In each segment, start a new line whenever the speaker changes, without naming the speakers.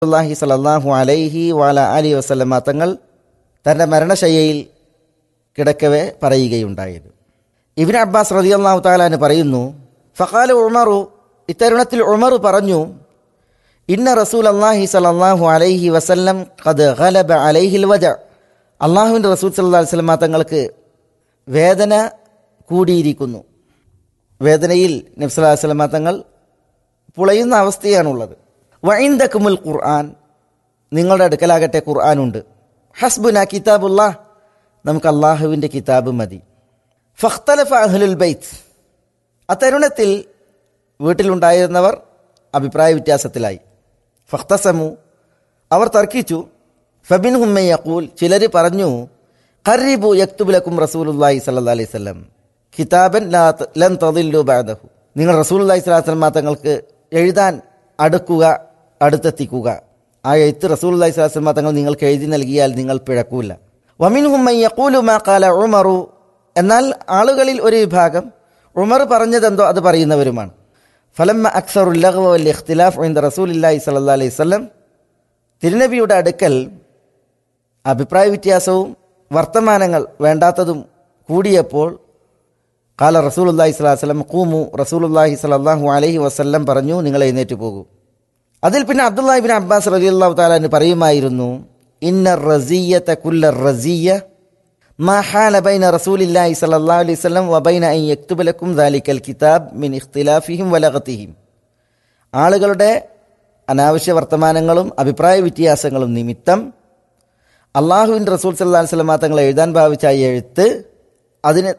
അള്ളാഹി സലല്ലാഹു അലൈഹി വാല അലി വസ്ലമ തങ്ങൾ തൻ്റെ മരണശയ്യയിൽ കിടക്കവെ പറയുകയുണ്ടായത് ഇബിൻ അബ്ബാസ് റതി അള്ളാഹു താലാന് പറയുന്നു ഫഖാല ഉമറു ഇത്തരുണത്തിൽ ഉമറു പറഞ്ഞു ഇന്ന റസൂൽ അള്ളാഹി സലല്ലാഹു അലൈഹി വസല്ലം ഖദ് ഖലബ അലൈഹിൽ വജ അള്ളാഹുവിൻ്റെ റസൂൽ സല്ലാ വസ്ലമ തങ്ങൾക്ക് വേദന കൂടിയിരിക്കുന്നു വേദനയിൽ നബ്സല്ലാ വസ്ലമ തങ്ങൾ പുളയുന്ന അവസ്ഥയാണുള്ളത് വൈന്ദക്കുമുൽ ഖുർആൻ നിങ്ങളുടെ അടുക്കലാകട്ടെ ഖുർആാനുണ്ട് ഹസ്ബുന കിതാബുല്ലാ നമുക്ക് അള്ളാഹുവിൻ്റെ കിതാബ് മതി ഫഖ്തലഫ അഹ്ലുൽ ബൈത്ത് അത്തരുണത്തിൽ വീട്ടിലുണ്ടായിരുന്നവർ അഭിപ്രായ വ്യത്യാസത്തിലായി ഫഖ്തസമു അവർ തർക്കിച്ചു ഫബിൻ ഹുമ്മ യഖൂൽ ചിലർ പറഞ്ഞു ഖറീബു യക്തുബുലക്കും റസൂലുല്ലാഹി സല്ലാ അലൈഹി സ്വലം കിതാബൻ ലാ ലൻ തദില്ലു ബാദഹു നിങ്ങൾ റസൂലുല്ലാഹി സ്വലാഹു വസ്ലം തങ്ങൾക്ക് എഴുതാൻ അടുക്കുക അടുത്തെത്തിക്കുക ആ എഴുത്ത് റസൂലുല്ലാഹി സ്വലാഹു വസ്ലം തങ്ങൾ നിങ്ങൾക്ക് എഴുതി നൽകിയാൽ നിങ്ങൾ പിഴക്കൂല വമിൻ ഹുമ്മ യഖൂലു മാ ഖാല ഉമറു എന്നാൽ ആളുകളിൽ ഒരു വിഭാഗം ഉമർ പറഞ്ഞതെന്തോ അത് പറയുന്നവരുമാണ് ഫലമ്മ അക്സറുല്ലഹ് വൽ ഇഖ്തിലാഫ് ഇന്ദ റസൂലില്ലാഹി സല്ലല്ലാഹു അലൈഹി വസല്ലം തിരുനബിയുടെ അടുക്കൽ അഭിപ്രായ വ്യത്യാസവും വർത്തമാനങ്ങൾ വേണ്ടാത്തതും കൂടിയപ്പോൾ കാല റസൂലുല്ലാഹി സ്വലാഹു വസ്ലം കൂമു റസൂലുല്ലാഹി സ്വലല്ലാഹു അലൈഹി വസ്ല്ലം പറഞ്ഞു നിങ്ങൾ എഴുന്നേറ്റ് പോകൂ അതിൽ പിന്നെ അബ്ദുല്ലാഹിബിൻ അബ്ബാസ് റലി അള്ളാഹു താലാന് പറയുമായിരുന്നു ഇന്ന റസിയത്ത കുല്ല റസിയ മാഹാല ബൈന റസൂലില്ലാഹി സല്ലല്ലാഹു അലൈഹി വസല്ലം വബൈന അൻ യക്തുബ ലക്കും ദാലിക്കൽ കിതാബ് മിൻ ഇഖ്തിലാഫിഹിം വലഗത്തിഹിം ആളുകളുടെ അനാവശ്യ വർത്തമാനങ്ങളും അഭിപ്രായ വ്യത്യാസങ്ങളും നിമിത്തം അള്ളാഹുവിൻ്റെ റസൂൽ സല്ലാ വസ്ലമ തങ്ങൾ എഴുതാൻ ഭാവിച്ച ആ എഴുത്ത് അതിന്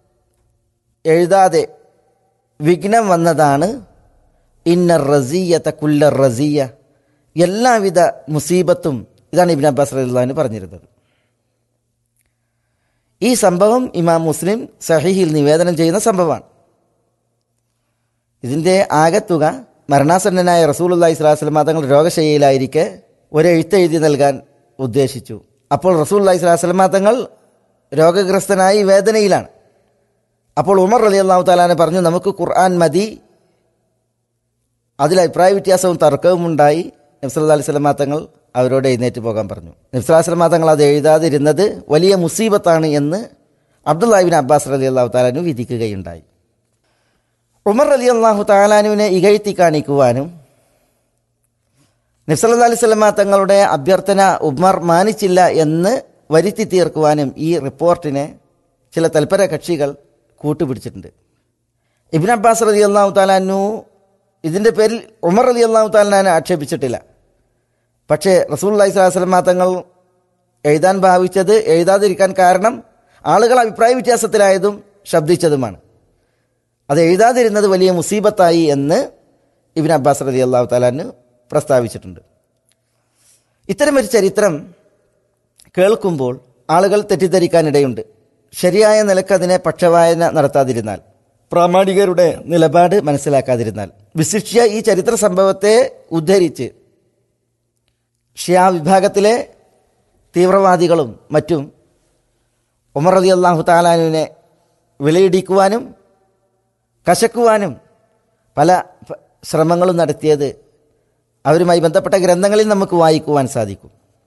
എഴുതാതെ വിഘ്നം വന്നതാണ് ഇന്ന റസിയത്ത കുല്ല റസിയ എല്ലാവിധ മുസീബത്തും ഇതാണ് ഇബിൻ അബ്ബാസ് റഹ്ലാന് പറഞ്ഞിരുന്നത് ഈ സംഭവം ഇമാം മുസ്ലിം സഹിഹിൽ നിവേദനം ചെയ്യുന്ന സംഭവമാണ് ഇതിൻ്റെ ആകത്തുക മരണാസന്നനായ റസൂലുല്ലാഹി സ്വലാസ്ലം തങ്ങൾ രോഗശയ്യയിലായിരിക്കെ ഒരു എഴുത്തെഴുതി നൽകാൻ ഉദ്ദേശിച്ചു അപ്പോൾ റസൂല്ലാഹി സ്വലാസ്ലം തങ്ങൾ രോഗഗ്രസ്തനായി വേദനയിലാണ് അപ്പോൾ ഉമർ അലി അള്ളാഹു താലാനെ പറഞ്ഞു നമുക്ക് ഖുർആൻ മതി അതിൽ അഭിപ്രായ വ്യത്യാസവും തർക്കവും ഉണ്ടായി നബ്സല്ലാ അലൈഹി സ്വലമാ തങ്ങൾ അവരോട് എഴുന്നേറ്റ് പോകാൻ പറഞ്ഞു നബ്സല്ലാ സ്വലമാ തങ്ങൾ അത് എഴുതാതിരുന്നത് വലിയ മുസീബത്താണ് എന്ന് അബ്ദുല്ലാഹിബിൻ അബ്ബാസ് അലി അള്ളാഹു താലാനു വിധിക്കുകയുണ്ടായി ഉമർ അലി അള്ളാഹു താലാനുവിനെ ഇകഴ്ത്തി കാണിക്കുവാനും നബ്സല്ലാ അലൈഹി സ്വലമാ തങ്ങളുടെ അഭ്യർത്ഥന ഉമർ മാനിച്ചില്ല എന്ന് വരുത്തി തീർക്കുവാനും ഈ റിപ്പോർട്ടിനെ ചില തൽപര കക്ഷികൾ കൂട്ടുപിടിച്ചിട്ടുണ്ട് ഇബിൻ അബ്ബാസ് റതി അള്ളാഹു താലാനു ഇതിൻ്റെ പേരിൽ ഉമർ അലി അള്ളാഹു താലാനെ ആക്ഷേപിച്ചിട്ടില്ല പക്ഷേ റസൂൽ അലൈഹി സ്വലാസ്ലമ തങ്ങൾ എഴുതാൻ ഭാവിച്ചത് എഴുതാതിരിക്കാൻ കാരണം ആളുകൾ അഭിപ്രായ വ്യത്യാസത്തിലായതും ശബ്ദിച്ചതുമാണ് അത് എഴുതാതിരുന്നത് വലിയ മുസീബത്തായി എന്ന് ഇബിൻ അബ്ബാസ് റതി അള്ളാഹു താലാന് പ്രസ്താവിച്ചിട്ടുണ്ട് ഇത്തരമൊരു ചരിത്രം കേൾക്കുമ്പോൾ ആളുകൾ തെറ്റിദ്ധരിക്കാനിടയുണ്ട് ശരിയായ നിലക്ക് അതിനെ പക്ഷവായന നടത്താതിരുന്നാൽ പ്രാമാണികരുടെ നിലപാട് മനസ്സിലാക്കാതിരുന്നാൽ വിശിഷ്യ ഈ ചരിത്ര സംഭവത്തെ ഉദ്ധരിച്ച് ഷിയാ വിഭാഗത്തിലെ തീവ്രവാദികളും മറ്റും ഉമർ അലി അള്ളാഹു താലാനുവിനെ വിലയിടിക്കുവാനും കശക്കുവാനും പല ശ്രമങ്ങളും നടത്തിയത് അവരുമായി ബന്ധപ്പെട്ട ഗ്രന്ഥങ്ങളിൽ നമുക്ക് വായിക്കുവാൻ സാധിക്കും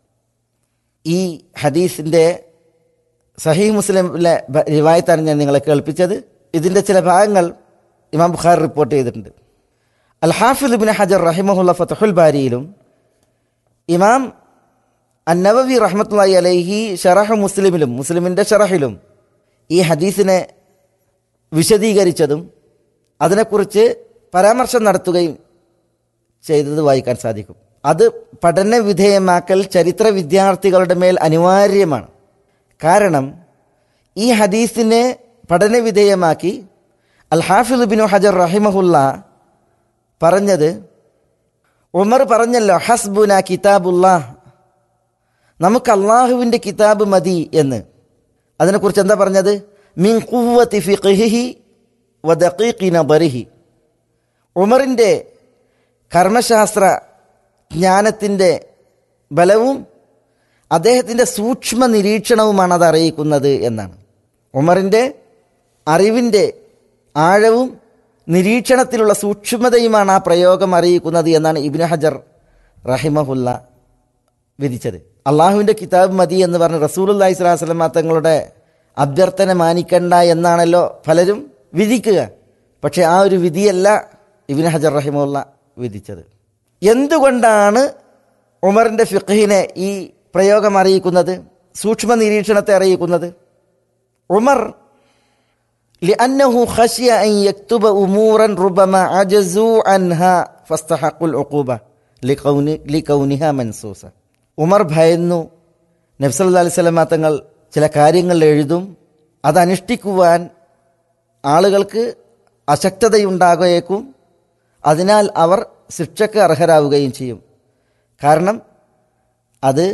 ഈ ഹദീസിൻ്റെ സഹീ മുസ്ലിമിലെ റിവായത്താണ് ഞാൻ നിങ്ങളെ കേൾപ്പിച്ചത് ഇതിൻ്റെ ചില ഭാഗങ്ങൾ ഇമാം ബുഖാർ റിപ്പോർട്ട് ചെയ്തിട്ടുണ്ട് അൽ ഹാഫിദ് ബിൻ ഹജർ റഹിമഹുല്ല ഫത്തഹുൽ ബാരിയിലും ഇമാം അന്നവവി റഹ്മത്തുള്ളി അലൈഹി ഷറഹ് മുസ്ലിമിലും മുസ്ലിമിൻ്റെ ഷറഹിലും ഈ ഹദീസിനെ വിശദീകരിച്ചതും അതിനെക്കുറിച്ച് പരാമർശം നടത്തുകയും ചെയ്തത് വായിക്കാൻ സാധിക്കും അത് പഠന വിധേയമാക്കൽ ചരിത്ര വിദ്യാർത്ഥികളുടെ മേൽ അനിവാര്യമാണ് കാരണം ഈ ഹദീസിനെ പഠന വിധേയമാക്കി അൽ ഹാഫിദ് ബിനു ഹജർ റഹിമഹുല്ല പറഞ്ഞത് ഉമർ പറഞ്ഞല്ലോ ഹസ്ബുന കിതാബുല്ലാ നമുക്ക് അള്ളാഹുവിൻ്റെ കിതാബ് മതി എന്ന് അതിനെക്കുറിച്ച് എന്താ പറഞ്ഞത് മിൻ കുവ്വത്തി ഫിഖിഹി വദഖീഖി നബറിഹി ഉമറിൻ്റെ കർമ്മശാസ്ത്ര ജ്ഞാനത്തിൻ്റെ ബലവും അദ്ദേഹത്തിൻ്റെ സൂക്ഷ്മ നിരീക്ഷണവുമാണ് അത് അറിയിക്കുന്നത് എന്നാണ് ഉമറിൻ്റെ അറിവിൻ്റെ ആഴവും നിരീക്ഷണത്തിലുള്ള സൂക്ഷ്മതയുമാണ് ആ പ്രയോഗം അറിയിക്കുന്നത് എന്നാണ് ഇബിന് ഹജർ റഹിമഹുല്ല വിധിച്ചത് അള്ളാഹുവിൻ്റെ കിതാബ് മതി എന്ന് പറഞ്ഞ് റസൂലുല്ലാഹി സ്വലാഹു വസ്ലമ തങ്ങളുടെ അഭ്യർത്ഥന മാനിക്കണ്ട എന്നാണല്ലോ പലരും വിധിക്കുക പക്ഷെ ആ ഒരു വിധിയല്ല ഇബിൻ ഹജർ റഹിമുല്ല വിധിച്ചത് എന്തുകൊണ്ടാണ് ഉമറിൻ്റെ ഫിഖഹിനെ ഈ പ്രയോഗം അറിയിക്കുന്നത് സൂക്ഷ്മ നിരീക്ഷണത്തെ അറിയിക്കുന്നത് ഉമർ لأنه خشي أن يكتب أمورا ربما عجزوا عنها فاستحقوا العقوبة لكون لكونها منسوسة ഉമർ ഭയന്നു നബ്സല്ലാ അലൈഹി സ്വലമ തങ്ങൾ ചില കാര്യങ്ങൾ എഴുതും അത് അനുഷ്ഠിക്കുവാൻ ആളുകൾക്ക് അശക്തതയുണ്ടാകുകയേക്കും അതിനാൽ അവർ ശിക്ഷയ്ക്ക് അർഹരാവുകയും ചെയ്യും കാരണം അത്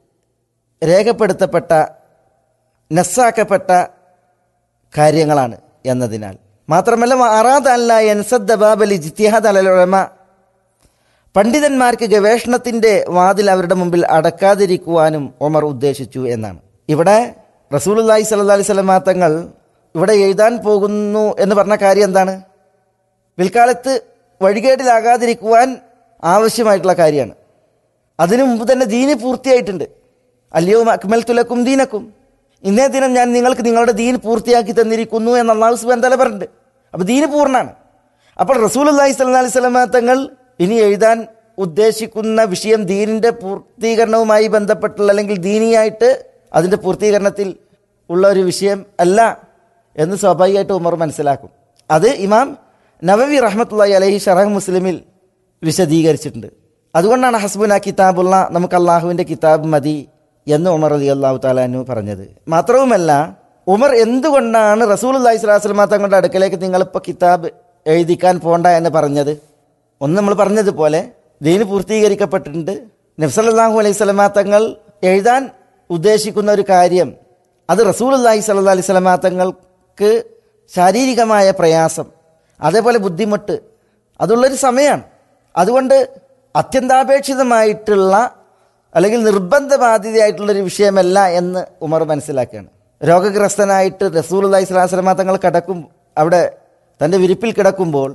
രേഖപ്പെടുത്തപ്പെട്ട നസ്സാക്കപ്പെട്ട കാര്യങ്ങളാണ് എന്നതിനാൽ മാത്രമല്ല അറാദ് അല്ല എൻസദ് ബാബലി ജിത്തിഹാദ് അലലുഴമ പണ്ഡിതന്മാർക്ക് ഗവേഷണത്തിന്റെ വാതിൽ അവരുടെ മുമ്പിൽ അടക്കാതിരിക്കുവാനും ഒമർ ഉദ്ദേശിച്ചു എന്നാണ് ഇവിടെ റസൂലുല്ലാഹി സല്ലല്ലാഹി അലൈഹി വസല്ലം തങ്ങൾ ഇവിടെ എഴുതാൻ പോകുന്നു എന്ന് പറഞ്ഞ കാര്യം എന്താണ് പിൽക്കാലത്ത് വഴികേടിലാകാതിരിക്കുവാൻ ആവശ്യമായിട്ടുള്ള കാര്യമാണ് അതിനു മുമ്പ് തന്നെ ദീന് പൂർത്തിയായിട്ടുണ്ട് അല്ലയോ അക്മൽ തുലക്കും ദീനക്കും ഇന്നേ ദിനം ഞാൻ നിങ്ങൾക്ക് നിങ്ങളുടെ ദീൻ പൂർത്തിയാക്കി തന്നിരിക്കുന്നു എന്ന് അള്ളാഹു സുബാൻ തല പറഞ്ഞിട്ട് അപ്പോൾ ദീന് പൂർണ്ണമാണ് അപ്പോൾ റസൂൽ അള്ളാഹി സ്വല്ലാ അലൈഹി സ്വലമ തങ്ങൾ ഇനി എഴുതാൻ ഉദ്ദേശിക്കുന്ന വിഷയം ദീനിൻ്റെ പൂർത്തീകരണവുമായി ബന്ധപ്പെട്ടുള്ള അല്ലെങ്കിൽ ദീനിയായിട്ട് അതിൻ്റെ പൂർത്തീകരണത്തിൽ ഉള്ള ഒരു വിഷയം അല്ല എന്ന് സ്വാഭാവികമായിട്ട് ഉമർ മനസ്സിലാക്കും അത് ഇമാം നവവി റഹ്മത്തുള്ളി അലഹി ഷറഹ് മുസ്ലിമിൽ വിശദീകരിച്ചിട്ടുണ്ട് അതുകൊണ്ടാണ് ഹസ്ബുന കിതാബുള്ള നമുക്ക് അള്ളാഹുവിൻ്റെ കിതാബ് മതി എന്ന് ഉമർ അലി അള്ളാഹു താലാനു പറഞ്ഞത് മാത്രവുമല്ല ഉമർ എന്തുകൊണ്ടാണ് റസൂൽ അള്ളഹി സ്വലാസ്ലമ തങ്ങളുടെ അടുക്കലേക്ക് നിങ്ങളിപ്പോൾ കിതാബ് എഴുതിക്കാൻ പോണ്ട എന്ന് പറഞ്ഞത് ഒന്ന് നമ്മൾ പറഞ്ഞതുപോലെ ദീന് പൂർത്തീകരിക്കപ്പെട്ടിട്ടുണ്ട് നബ്സല്ലാഹു അലൈഹി സ്വലമ തങ്ങൾ എഴുതാൻ ഉദ്ദേശിക്കുന്ന ഒരു കാര്യം അത് റസൂൽ അള്ളാഹി സല്ലാ അലൈഹി സ്വലമ തങ്ങൾക്ക് ശാരീരികമായ പ്രയാസം അതേപോലെ ബുദ്ധിമുട്ട് അതുള്ളൊരു സമയമാണ് അതുകൊണ്ട് അത്യന്താപേക്ഷിതമായിട്ടുള്ള അല്ലെങ്കിൽ നിർബന്ധ ബാധ്യതയായിട്ടുള്ളൊരു വിഷയമല്ല എന്ന് ഉമർ മനസ്സിലാക്കുകയാണ് രോഗഗ്രസ്തനായിട്ട് റസൂൽ അള്ളഹി സ്വലാസ്ലമ തങ്ങൾ കിടക്കും അവിടെ തൻ്റെ വിരിപ്പിൽ കിടക്കുമ്പോൾ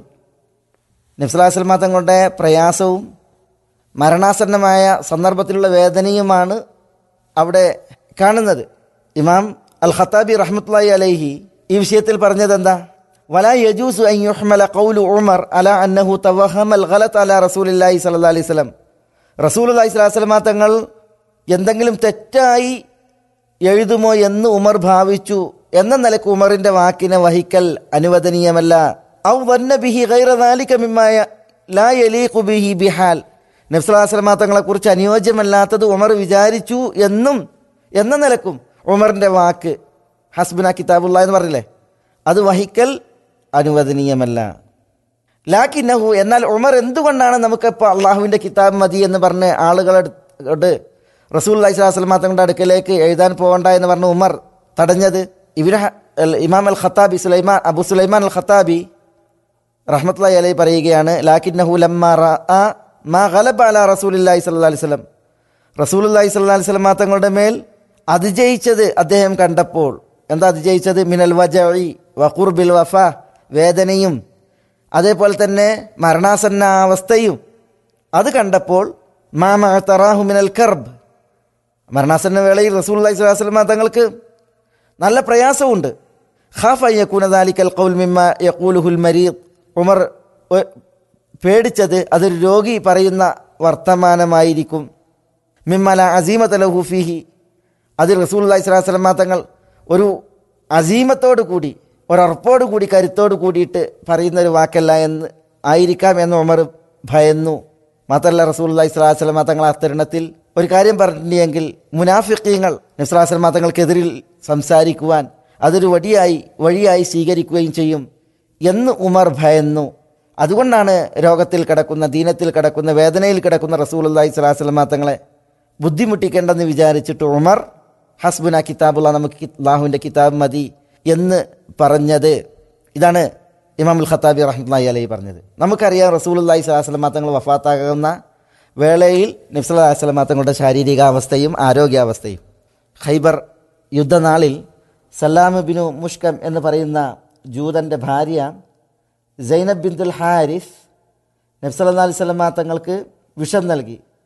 നബ്സലാസ്ലമ തങ്ങളുടെ പ്രയാസവും മരണാസന്നമായ സന്ദർഭത്തിലുള്ള വേദനയുമാണ് അവിടെ കാണുന്നത് ഇമാം അൽ ഖത്താബി റഹ്മത്തുള്ളി അലൈഹി ഈ വിഷയത്തിൽ പറഞ്ഞത് എന്താ ولا يجوز أن يحمل قول عمر على أنه توهم الغلط على رسول الله صلى الله عليه وسلم റസൂൽ അള്ളഹി സ്വലാസ്ലമ തങ്ങൾ എന്തെങ്കിലും തെറ്റായി എഴുതുമോ എന്ന് ഉമർ ഭാവിച്ചു എന്ന നിലക്ക് ഉമറിന്റെ വാക്കിനെ വഹിക്കൽ അനുവദനീയമല്ല ഔ വന്ന ബിഹി ഗൈറനാലിക്കമിമായ ലാ യലീഖു ബിഹി ബിഹാൽ നബ്സലാസ്ലമ തങ്ങളെ കുറിച്ച് അനുയോജ്യമല്ലാത്തത് ഉമർ വിചാരിച്ചു എന്നും എന്ന നിലക്കും ഉമറിന്റെ വാക്ക് ഹസ്ബുന കിതാബുള്ള എന്ന് പറഞ്ഞില്ലേ അത് വഹിക്കൽ അനുവദനീയമല്ല ലാക്കിന്നഹു എന്നാൽ ഉമർ എന്തുകൊണ്ടാണ് നമുക്കിപ്പോൾ അള്ളാഹുവിൻ്റെ കിതാബ് മതി എന്ന് പറഞ്ഞ് ആളുകളോട് റസൂൽ അലൈഹി സ്വലാസ്ലമ തങ്ങളുടെ അടുക്കലേക്ക് എഴുതാൻ പോകണ്ട എന്ന് പറഞ്ഞ് ഉമർ തടഞ്ഞത് ഇബിൻ ഇമാം അൽ ഖത്താബി സുലൈമാൻ അബു സുലൈമാൻ അൽ ഖത്താബി റഹ്മത്തുള്ളി അലൈഹി പറയുകയാണ് ലാക്കിന്നഹു ലമ്മ മാ ഗലബ അല റസൂലുല്ലാഹി സ്വല്ലല്ലാഹി അലൈഹി വസല്ലം റസൂലുല്ലാഹി സ്വല്ലല്ലാഹി അലൈഹി വസല്ലം തങ്ങളുടെ മേൽ അതിജയിച്ചത് അദ്ദേഹം കണ്ടപ്പോൾ എന്താ അതിജയിച്ചത് മിനൽ വജഇ വഖുർബിൽ വഫ വേദനയും അതേപോലെ തന്നെ മരണാസന്ന അവസ്ഥയും അത് കണ്ടപ്പോൾ മാമ തറാഹു മിനൽ കർബ് മരണാസന്ന വേളയിൽ റസൂൽ അലൈഹി സ്വലാസ്ലമ തങ്ങൾക്ക് നല്ല പ്രയാസമുണ്ട് ഖാഫ് അയ്യക്കൂനദാലിക്കൽ കൗൽ മിമ്മ യക്കൂലുഹുൽ മരീദ് ഉമർ പേടിച്ചത് അതൊരു രോഗി പറയുന്ന വർത്തമാനമായിരിക്കും മിമ്മല അസീമത്ത് ലഹുഫിഹി അതിൽ റസൂൽ അലൈഹി സ്വലാസ്ലമ തങ്ങൾ ഒരു അസീമത്തോടു കൂടി ഒരുറപ്പോടു കൂടി കരുത്തോടു കൂടിയിട്ട് പറയുന്ന ഒരു വാക്കല്ല എന്ന് ആയിരിക്കാം എന്ന് ഉമർ ഭയന്നു മാത്രമല്ല റസൂൽ അലൈഹി സ്വലാസ്ലമ തങ്ങൾ ആ തരുണത്തിൽ ഒരു കാര്യം പറഞ്ഞിട്ടുണ്ടെങ്കിൽ മുനാഫിക്കീങ്ങൾ നസ്രാസ്ലമ തങ്ങൾക്കെതിരിൽ സംസാരിക്കുവാൻ അതൊരു വടിയായി വഴിയായി സ്വീകരിക്കുകയും ചെയ്യും എന്ന് ഉമർ ഭയന്നു അതുകൊണ്ടാണ് രോഗത്തിൽ കിടക്കുന്ന ദീനത്തിൽ കിടക്കുന്ന വേദനയിൽ കിടക്കുന്ന റസൂൽ അള്ളാഹി സ്വലാസ്ലമ തങ്ങളെ ബുദ്ധിമുട്ടിക്കേണ്ടെന്ന് വിചാരിച്ചിട്ട് ഉമർ ഹസ്ബുന കിതാബുള്ള നമുക്ക് അള്ളാഹുവിൻ്റെ കിതാബ് മതി എന്ന് പറഞ്ഞത് ഇതാണ് ഇമാമുൽ ഖത്താബി റഹ്മത്തുള്ളി അലൈഹി പറഞ്ഞത് നമുക്കറിയാം റസൂൽ അള്ളാഹി സ്വലാസ്ലമ തങ്ങൾ വഫാത്താകുന്ന വേളയിൽ നബ്സല്ലാ വസ്ലമ തങ്ങളുടെ ശാരീരികാവസ്ഥയും ആരോഗ്യാവസ്ഥയും ഖൈബർ യുദ്ധനാളിൽ സലാം ബിനു മുഷ്കം എന്ന് പറയുന്ന ജൂതൻ്റെ ഭാര്യ സൈനബ് ബിന്ദുൽ ഹാരിസ് നബ്സല്ലാ അലൈഹി സ്വലമ തങ്ങൾക്ക് വിഷം നൽകി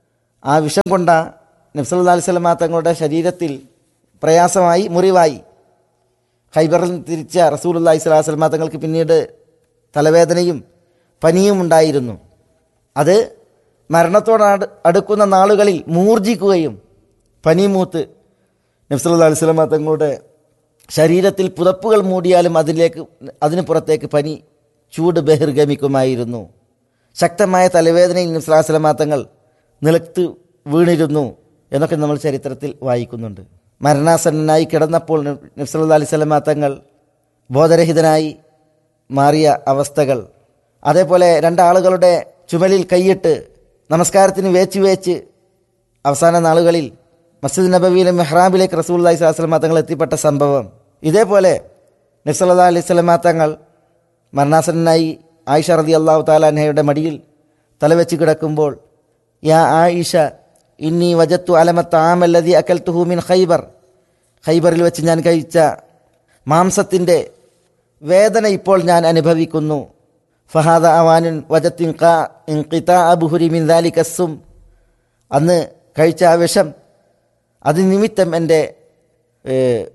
ആ വിഷം കൊണ്ട നബ്സല്ലാ അലൈഹി സ്വലമ തങ്ങളുടെ ശരീരത്തിൽ പ്രയാസമായി മുറിവായി ഖൈബറിൽ നിന്ന് തിരിച്ച റസൂൽ അള്ളാഹി സ്വലാഹു സ്വലമ തങ്ങൾക്ക് പിന്നീട് തലവേദനയും പനിയും ഉണ്ടായിരുന്നു അത് മരണത്തോട് അടു- അടുക്കുന്ന നാളുകളിൽ മൂർജിക്കുകയും പനിമൂത്ത് നബ്സല്ലാ അലൈഹി സ്വലമ തങ്ങളുടെ ശരീരത്തിൽ പുതപ്പുകൾ മൂടിയാലും അതിലേക്ക് അതിന് പുറത്തേക്ക് പനി ചൂട് ബഹിർഗമിക്കുമായിരുന്നു ശക്തമായ തലവേദനയിൽ നബ്സലാസ്ലമാ തങ്ങൾ നിലത്ത് വീണിരുന്നു എന്നൊക്കെ നമ്മൾ ചരിത്രത്തിൽ വായിക്കുന്നുണ്ട് മരണാസന്നനായി കിടന്നപ്പോൾ നബ്സല്ലാ അലൈഹി സ്വലമാ തങ്ങൾ ബോധരഹിതനായി മാറിയ അവസ്ഥകൾ അതേപോലെ രണ്ടാളുകളുടെ ചുമലിൽ കൈയിട്ട് നമസ്കാരത്തിന് വേച്ച് വേച്ച് അവസാന നാളുകളിൽ മസ്ജിദ് നബവിയിലെ മെഹ്റാബിലേക്ക് റസൂല്ലായി സ്വലാസ്ലമ തങ്ങൾ എത്തിപ്പെട്ട സംഭവം ഇതേപോലെ നബ്സല്ലാ അലൈഹി സ്വലമ തങ്ങൾ മരണാസനായി ആയിഷ റതി അള്ളാഹു താലാൻഹയുടെ മടിയിൽ തലവെച്ച് കിടക്കുമ്പോൾ യാ ആയിഷ ഇന്നി വജത്തു അലമത്ത് ആമല്ലതി അക്കൽ തുഹൂമിൻ ഖൈബർ ഖൈബറിൽ വെച്ച് ഞാൻ കഴിച്ച മാംസത്തിൻ്റെ വേദന ഇപ്പോൾ ഞാൻ അനുഭവിക്കുന്നു ഫഹാദ അവാനുൻ വജത്തിൻ അബുഹുരി മിൻ ദാലിക്കസ്സും അന്ന് കഴിച്ച ആ വിഷം അത് നിമിത്തം എൻ്റെ ഏഹ്,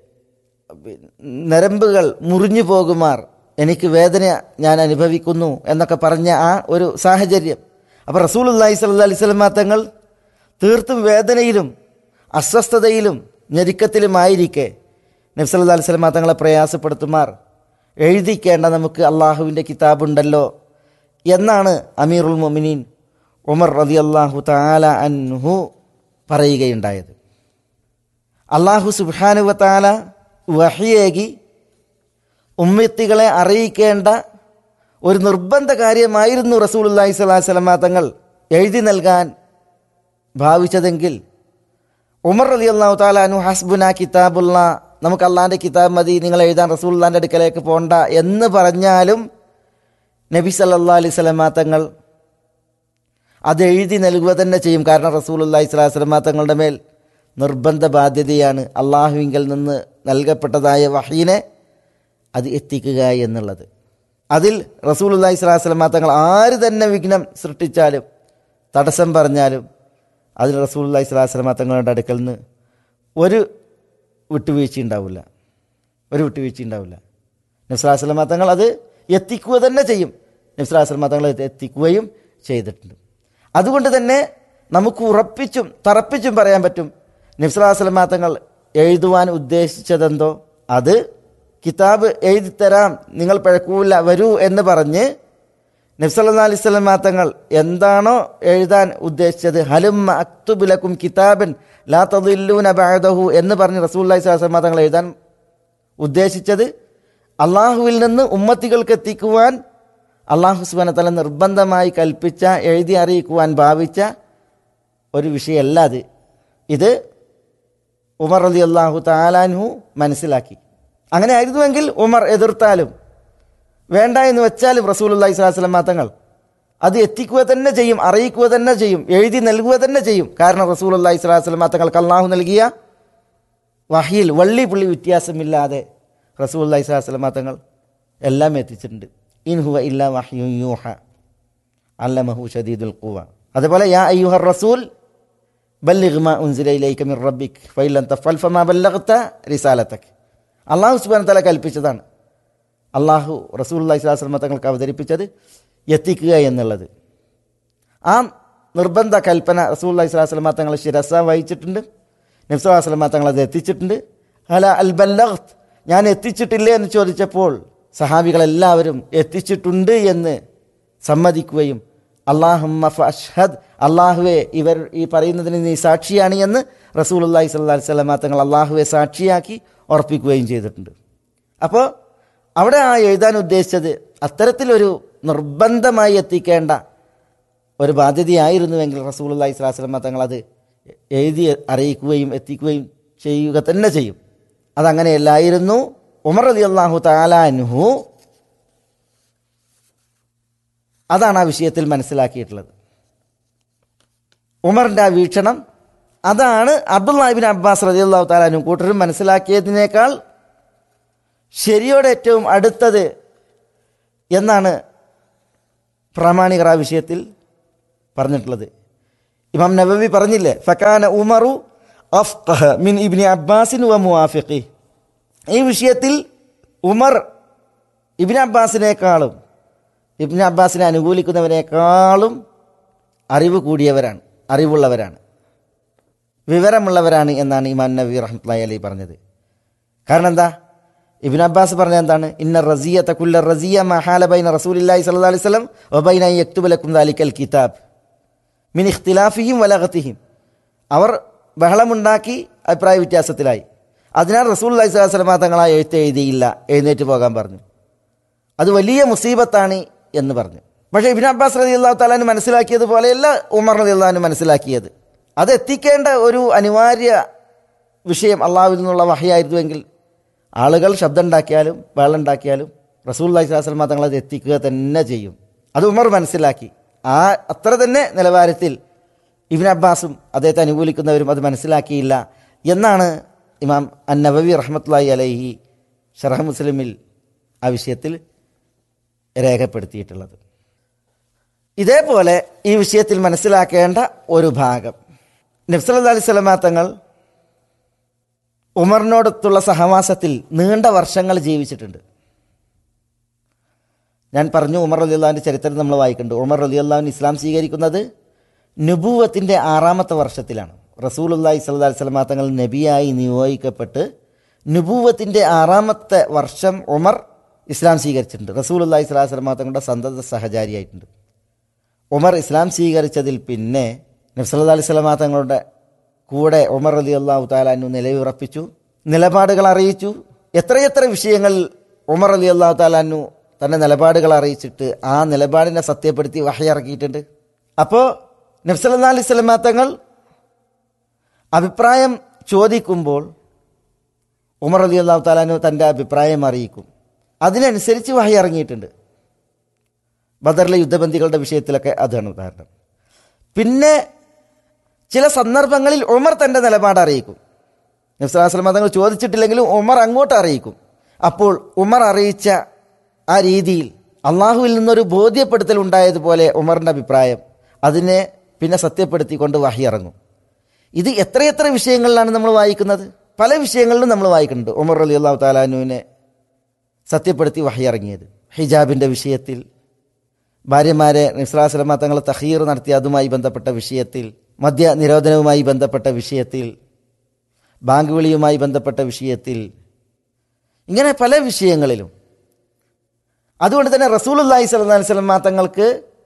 നരമ്പുകൾ മുറിഞ്ഞു പോകുമാർ എനിക്ക് വേദന ഞാൻ അനുഭവിക്കുന്നു എന്നൊക്കെ പറഞ്ഞ ആ ഒരു സാഹചര്യം അപ്പോൾ റസൂൽ അള്ളാഹി സല്ല അലൈഹി സ്വലമ തങ്ങൾ തീർത്തും വേദനയിലും അസ്വസ്ഥതയിലും ഞെരുക്കത്തിലുമായിരിക്കെ നബ്സല്ലാ അലൈഹി സ്വലമ തങ്ങളെ പ്രയാസപ്പെടുത്തുമാർ എഴുതിക്കേണ്ട നമുക്ക് അള്ളാഹുവിൻ്റെ കിതാബുണ്ടല്ലോ എന്നാണ് അമീറുൽ മൊമിനീൻ ഉമർ റതി അള്ളാഹു താല അൻഹു പറയുകയുണ്ടായത് അള്ളാഹു സുബാനുവ താല വഹിയേകി ഉമ്മത്തികളെ അറിയിക്കേണ്ട ഒരു നിർബന്ധ കാര്യമായിരുന്നു റസൂലുല്ലാഹി സ്വലാഹു സ്വലമ തങ്ങൾ എഴുതി നൽകാൻ ഭാവിച്ചതെങ്കിൽ ഉമർ അലി അള്ളാഹു താലാനു ഹസ്ബുന കിതാബുള്ള നമുക്ക് അള്ളാൻ്റെ കിതാബ് മതി നിങ്ങൾ എഴുതാൻ റസൂല്ലാൻ്റെ അടുക്കലേക്ക് പോണ്ട എന്ന് പറഞ്ഞാലും നബി സല്ലാ അലൈഹി സ്വലമ തങ്ങൾ അത് എഴുതി നൽകുക തന്നെ ചെയ്യും കാരണം റസൂലുല്ലാഹി സ്വലാഹു സ്വലമ തങ്ങളുടെ മേൽ നിർബന്ധ ബാധ്യതയാണ് അള്ളാഹുവിങ്കിൽ നിന്ന് നൽകപ്പെട്ടതായ വഹീനെ അത് എത്തിക്കുക എന്നുള്ളത് അതിൽ റസൂലുല്ലാഹി സ്വലാഹു സ്വലമ തങ്ങൾ ആര് തന്നെ വിഘ്നം സൃഷ്ടിച്ചാലും തടസ്സം പറഞ്ഞാലും അതിൽ റസൂലുല്ലാഹി സ്വലാഹു സ്വലമ തങ്ങളുടെ അടുക്കൽ നിന്ന് ഒരു വിട്ടുവീഴ്ച ഉണ്ടാവില്ല ഒരു വിട്ടുവീഴ്ച ഉണ്ടാവില്ല നബ്സലാഹു സ്വലമ തങ്ങൾ അത് എത്തിക്കുക തന്നെ ചെയ്യും നബ്സലാഹു സ്വലമ തങ്ങൾ അത് എത്തിക്കുകയും ചെയ്തിട്ടുണ്ട് അതുകൊണ്ട് തന്നെ നമുക്ക് ഉറപ്പിച്ചും തറപ്പിച്ചും പറയാൻ പറ്റും നബ്സലാഹു സ്വലമ തങ്ങൾ എഴുതുവാൻ ഉദ്ദേശിച്ചതെന്തോ അത് കിതാബ് എഴുതിത്തരാം നിങ്ങൾ പിഴക്കൂല വരൂ എന്ന് പറഞ്ഞ് നബ്സല്ലാ അലൈഹി സ്വലമ തങ്ങൾ എന്താണോ എഴുതാൻ ഉദ്ദേശിച്ചത് ഹലും അക്തുബുലക്കും കിതാബൻ ലാ തദില്ലൂന ബഅദഹു എന്ന് പറഞ്ഞ് റസൂല്ലി സ്വലമ തങ്ങൾ എഴുതാൻ ഉദ്ദേശിച്ചത് അള്ളാഹുവിൽ നിന്ന് ഉമ്മത്തികൾക്ക് എത്തിക്കുവാൻ അള്ളാഹു സുബാന തല നിർബന്ധമായി കൽപ്പിച്ച എഴുതി അറിയിക്കുവാൻ ഭാവിച്ച ഒരു വിഷയമല്ല അത് ഇത് ഉമർ അലി അള്ളാഹു താലാൻഹു മനസ്സിലാക്കി അങ്ങനെ ആയിരുന്നുവെങ്കിൽ ഉമർ എതിർത്താലും വേണ്ട എന്ന് വെച്ചാലും റസൂൽ അള്ളഹി സ്വലാസ്ലം തങ്ങൾ അത് എത്തിക്കുക തന്നെ ചെയ്യും അറിയിക്കുക തന്നെ ചെയ്യും എഴുതി നൽകുക തന്നെ ചെയ്യും കാരണം റസൂൽ അള്ളഹി സ്വലാസ്ലം തങ്ങൾക്ക് അള്ളാഹു നൽകിയ വഹിയിൽ വള്ളി പുള്ളി വ്യത്യാസമില്ലാതെ റസൂൽ അള്ളഹി സ്വലാസ്ലം തങ്ങൾ എല്ലാം എത്തിച്ചിട്ടുണ്ട് ഇൻഹുവ ഇല്ല വഹ്യു യൂഹ അല്ലമഹു ഷദീദുൽ ഖുവ അതുപോലെ യാ അയ്യുഹർ റസൂൽ ബല്ലിഗ് മാ ഉൻസില ഇലൈക മിർ റബ്ബിക് ഫൈലൻ തഫൽ ഫമാ ബല്ലഗ്ത റിസാലതക് അള്ളാഹു സുബ്ഹാനഹു തആല കൽപ്പിച്ചതാണ് അള്ളാഹു റസൂലുള്ളാഹി സ്വല്ലല്ലാഹു അലൈഹി വസല്ലം തങ്ങൾക്ക് അവതരിപ്പിച്ചത് എത്തിക്കുക എന്നുള്ളത് ആ നിർബന്ധ കൽപ്പന റസൂലുള്ളാഹി സ്വല്ലല്ലാഹു അലൈഹി വസല്ലം തങ്ങൾ ശിരസ വഹിച്ചിട്ടുണ്ട് നബി സ്വല്ലല്ലാഹു അലൈഹി വസല്ലം തങ്ങൾ അത് എത്തിച്ചിട്ടുണ്ട് അല അൽ ബല്ലഗ്ത് ഞാൻ എത്തിച്ചിട്ടില്ലേ എന്ന് ചോദിച്ചപ്പോൾ സഹാബികളെല്ലാവരും എത്തിച്ചിട്ടുണ്ട് എന്ന് സമ്മതിക്കുകയും അള്ളാഹുമ്മ ഫഅഷ്ഹദ് അള്ളാഹുവെ ഇവർ ഈ പറയുന്നതിന് നീ സാക്ഷിയാണ് എന്ന് റസൂലുള്ളാഹി സ്വല്ലല്ലാഹു അലൈഹി വസല്ലം തങ്ങൾ അള്ളാഹുവെ സാക്ഷിയാക്കി ഉറപ്പിക്കുകയും ചെയ്തിട്ടുണ്ട് അപ്പോൾ അവിടെ ആ എഴുതാൻ ഉദ്ദേശിച്ചത് അത്തരത്തിലൊരു നിർബന്ധമായി എത്തിക്കേണ്ട ഒരു ബാധ്യതയായിരുന്നുവെങ്കിൽ റസൂലുള്ളാഹി സ്വല്ലല്ലാഹു അലൈഹി വസല്ലം തങ്ങൾ അത് എഴുതി അറിയിക്കുകയും എത്തിക്കുകയും ചെയ്യുക തന്നെ ചെയ്യും അതങ്ങനെയല്ലായിരുന്നു ഉമർ അലി അള്ളാഹു താലാൻഹു അതാണ് ആ വിഷയത്തിൽ മനസ്സിലാക്കിയിട്ടുള്ളത് ഉമറിൻ്റെ ആ വീക്ഷണം അതാണ് അബ്ദുല്ലാഹിബിൻ അബ്ബാസ് റതി അള്ളാഹു താലാനും കൂട്ടരും മനസ്സിലാക്കിയതിനേക്കാൾ ശരിയോട് ഏറ്റവും അടുത്തത് എന്നാണ് പ്രാമാണികർ ആ വിഷയത്തിൽ പറഞ്ഞിട്ടുള്ളത് ഇമാം നബവി പറഞ്ഞില്ലേ ഫക്കാന ഉമറു അഫ്ഖഹ മിൻ ഇബ്നി അബ്ബാസിൻ വ മുവാഫിഖി ഈ വിഷയത്തിൽ ഉമർ ഇബ്ൻ അബ്ബാസിനേക്കാളും ഇബ്ൻ അബ്ബാസിനെ അനുകൂലിക്കുന്നവരെക്കാളും അറിവ് കൂടിയവരാണ് അറിവുള്ളവരാണ് വിവരമുള്ളവരാണ് എന്നാണ് ഇമാൻ നബി റഹ്മത്തുള്ളാഹി അലൈഹി പറഞ്ഞത് കാരണം എന്താ ഇബിൻ അബ്ബാസ് പറഞ്ഞ എന്താണ് ഇന്ന റസിയ തക്കുല്ല റസിയ മഹാല ബൈന റസൂലില്ലാഹി സ്വല്ലല്ലാഹി അലൈഹി വസല്ലം വബൈന യക്തുബലക്കും ദാലിക്കൽ കിതാബ് മിൻ ഇഖ്തിലാഫിഹിം വലഗത്തിഹിം അവർ ബഹളമുണ്ടാക്കി അഭിപ്രായ വ്യത്യാസത്തിലായി അതിനാൽ റസൂൽ അലൈഹി സ്വലാഹു വസ്ലമ തങ്ങളാ എഴുത്ത് എഴുതിയില്ല എഴുന്നേറ്റ് പോകാൻ പറഞ്ഞു അത് വലിയ മുസീബത്താണ് എന്ന് പറഞ്ഞു പക്ഷേ ഇബിൻ അബ്ബാസ് റതി അള്ളാഹു താലാന് മനസ്സിലാക്കിയതുപോലെയല്ല ഉമർ റതി അള്ളഹാന് മനസ്സിലാക്കിയത് അത് എത്തിക്കേണ്ട ഒരു അനിവാര്യ വിഷയം അള്ളാഹുവിൽ നിന്നുള്ള വഹയായിരുന്നുവെങ്കിൽ ആളുകൾ ശബ്ദം ഉണ്ടാക്കിയാലും വെള്ളം ഉണ്ടാക്കിയാലും റസൂൽ അള്ളഹി സ്വലാസ്ലമ തങ്ങൾ അത് എത്തിക്കുക തന്നെ ചെയ്യും അത് ഉമർ മനസ്സിലാക്കി ആ അത്ര തന്നെ നിലവാരത്തിൽ ഇബിൻ അബ്ബാസും അദ്ദേഹത്തെ അനുകൂലിക്കുന്നവരും അത് മനസ്സിലാക്കിയില്ല എന്നാണ് ഇമാം അൻ നബവി റഹ്മത്തുള്ളാഹി അലൈഹി ഷറഹ് മുസ്ലിമിൽ ആ വിഷയത്തിൽ രേഖപ്പെടുത്തിയിട്ടുള്ളത് ഇതേപോലെ ഈ വിഷയത്തിൽ മനസ്സിലാക്കേണ്ട ഒരു ഭാഗം നബ്സല്ലാ അലൈഹി സ്വലമാ തങ്ങൾ ഉമറിനോടൊത്തുള്ള സഹവാസത്തിൽ നീണ്ട വർഷങ്ങൾ ജീവിച്ചിട്ടുണ്ട് ഞാൻ പറഞ്ഞു ഉമർ അലി അള്ളാഹുവിൻ്റെ ചരിത്രം നമ്മൾ വായിക്കുന്നുണ്ട് ഉമർ അലി അള്ളാഹുവിന് ഇസ്ലാം സ്വീകരിക്കുന്നത് നുബൂവത്തിൻ്റെ ആറാമത്തെ വർഷത്തിലാണ് റസൂൽ അള്ളാഹി സ്വല്ലാ സ്വലമാ തങ്ങൾ നബിയായി നിയോഗിക്കപ്പെട്ട് നുബൂവത്തിൻ്റെ ആറാമത്തെ വർഷം ഉമർ ഇസ്ലാം സ്വീകരിച്ചിട്ടുണ്ട് റസൂൽ അള്ളാഹി സ്വലാഹു സ്വലമാ തങ്ങളുടെ സന്തത സഹചാരിയായിട്ടുണ്ട് ഉമർ ഇസ്ലാം സ്വീകരിച്ചതിൽ പിന്നെ നബ്സല്ലാ അലൈഹി സ്വലമാ തങ്ങളുടെ കൂടെ ഉമർ അലി അള്ളാഹു താലാനു നിലയുറപ്പിച്ചു നിലപാടുകൾ അറിയിച്ചു എത്രയെത്ര വിഷയങ്ങൾ ഉമർ അലി അള്ളാഹു താലാനു തൻ്റെ നിലപാടുകൾ അറിയിച്ചിട്ട് ആ നിലപാടിനെ സത്യപ്പെടുത്തി വഹയിറക്കിയിട്ടുണ്ട് അപ്പോൾ നബ്സല്ലാ അലൈഹി സ്വലമാ തങ്ങൾ അഭിപ്രായം ചോദിക്കുമ്പോൾ ഉമർ അലി അള്ളാഹു താലാനു തൻ്റെ അഭിപ്രായം അറിയിക്കും അതിനനുസരിച്ച് വഹി ഇറങ്ങിയിട്ടുണ്ട് ബദറിലെ യുദ്ധബന്ധികളുടെ വിഷയത്തിലൊക്കെ അതാണ് ഉദാഹരണം പിന്നെ ചില സന്ദർഭങ്ങളിൽ ഉമർ തൻ്റെ നിലപാട് അറിയിക്കും നബ്സലാസ്ലം തങ്ങൾ ചോദിച്ചിട്ടില്ലെങ്കിലും ഉമർ അങ്ങോട്ട് അറിയിക്കും അപ്പോൾ ഉമർ അറിയിച്ച ആ രീതിയിൽ അള്ളാഹുവിൽ നിന്നൊരു ബോധ്യപ്പെടുത്തൽ ഉണ്ടായതുപോലെ ഉമറിൻ്റെ അഭിപ്രായം അതിനെ പിന്നെ സത്യപ്പെടുത്തിക്കൊണ്ട് വഹി ഇറങ്ങും ഇത് എത്രയെത്ര വിഷയങ്ങളിലാണ് നമ്മൾ വായിക്കുന്നത് പല വിഷയങ്ങളിലും നമ്മൾ വായിക്കുന്നുണ്ട് ഉമർ അലി അള്ളാഹു താലാനുവിനെ സത്യപ്പെടുത്തി വഹി ഇറങ്ങിയത് ഹിജാബിൻ്റെ വിഷയത്തിൽ ഭാര്യമാരെ നിസ്ലാസ്ലമ തങ്ങൾ തഹീർ നടത്തിയ അതുമായി ബന്ധപ്പെട്ട വിഷയത്തിൽ മദ്യ നിരോധനവുമായി ബന്ധപ്പെട്ട വിഷയത്തിൽ ബാങ്ക് വിളിയുമായി ബന്ധപ്പെട്ട വിഷയത്തിൽ ഇങ്ങനെ പല വിഷയങ്ങളിലും അതുകൊണ്ട് തന്നെ റസൂൽ അള്ളാഹി സ്വലി സ്വലമ തങ്ങൾക്ക്